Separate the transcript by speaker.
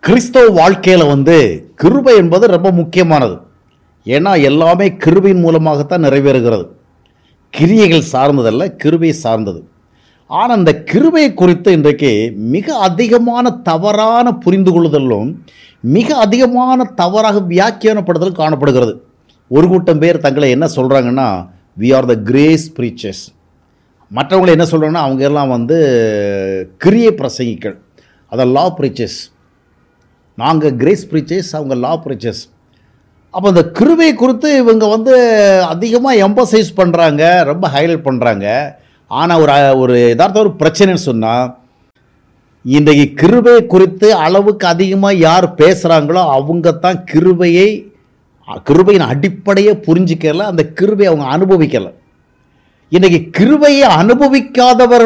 Speaker 1: கிறிஸ்தவ வாழ்க்கையில் வந்து கிருபை என்பது ரொம்ப முக்கியமானது ஏன்னா எல்லாமே கிருபையின் மூலமாகத்தான் நிறைவேறுகிறது கிரியைகள் சார்ந்ததல்ல கிருபை சார்ந்தது ஆனால் இந்த கிருபை குறித்து இன்றைக்கு மிக அதிகமான தவறான புரிந்து கொள்ளுதலும் மிக அதிகமான தவறாக வியாக்கியானப்படுதலும் காணப்படுகிறது ஒரு கூட்டம் பேர் தங்களை என்ன சொல்கிறாங்கன்னா we are the grace preachers மற்றவங்களை என்ன சொல்கிறாங்கன்னா அவங்க எல்லாம் வந்து கிரியை பிரசங்கிகள் அதை லா ப்ரீச்சர்ஸ் நாங்கள் கிரேஸ் ப்ரீச்சர்ஸ் அவங்க லா ப்ரீச்சர்ஸ் அப்போ இந்த கிருபை குறித்து இவங்க வந்து அதிகமாக எம்பசைஸ் பண்ணுறாங்க ரொம்ப ஹைலைட் பண்ணுறாங்க ஆனால் ஒரு ஒரு யதார்த்த ஒரு பிரச்சனைன்னு சொன்னால் இன்றைக்கு கிருபை குறித்து அளவுக்கு அதிகமாக யார் பேசுகிறாங்களோ அவங்க தான் கிருபையை கிருபையின் அடிப்படையை புரிஞ்சிக்கல அந்த கிருபையை அவங்க அனுபவிக்கலை இன்றைக்கி கிருபையை அனுபவிக்காதவர்